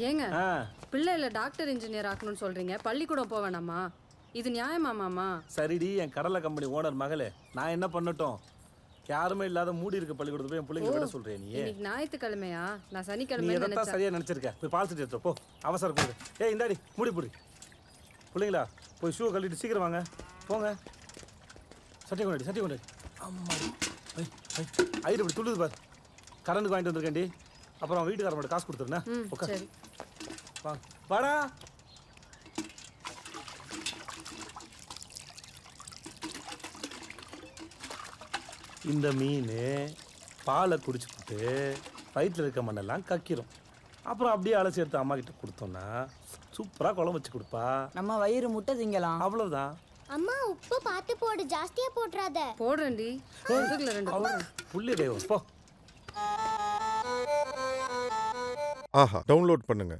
ஏங்க ஆ பிள்ளைல doctor engineer ஆக்கணும்னு சொல்றீங்க பள்ளிக்கூடம் போக வேணாமா இது நியாயமா மாமா சரிடி என் கடலை கம்பெனி ஓனர் மகளே நான் என்ன பண்ணட்டும் யாருமே இல்லாத மூடி இருக்க பள்ளிக்கூடத்துல போய் என் பிள்ளைங்க விட சொல்றேன் நீ இன்னைக்கு ஞாயிற்றுக்கிழமையா நான் நீ சனிக்கிழமை எதைத்தான் நினைச்சேன் சரியா நினைச்சிருக்க போய் பால் சட்டி எடுத்து போ அவசரம் போடு ஏய் இந்தாடி மூடி போடு பிள்ளைங்களா போய் ஷூ கழட்டிட்டு சீக்கிரம் வாங்க போங்க சட்டை கொண்டாடி சட்டை கொண்டாடி அம்மா ஐ ஐ ஐடு இப்படி துள்ளுது பார் கரண்ட்டுக்கு வாங்கிட்டு வந்திருக்கேன்டி அப்புறம் வீட்டுக்காரன் மட்டும் காசு கொடுத்துருண்ணே ம் உட்கார் சரி வா வாடா இந்த மீன் பாலை குடிச்சுக்கிட்டு வயிற்றில் இருக்க மண்ணெல்லாம் கக்கிரும் அப்புறம் அப்படியே அலசி எடுத்து அம்மா கிட்ட கொடுத்தோம்னா சூப்பராக குழம்பு வச்சு கொடுப்பா நம்ம வயிறு முட்டை திங்கலாம் அவ்வளோதான் அம்மா உப்பு பார்த்து போடு ஜாஸ்தியா போட்டுறாத போடுறேன்டி முதுகுல ரெண்டு போடுறேன் புள்ளி தெய்வம் போ ஆஹா டவுன்லோட் பண்ணுங்க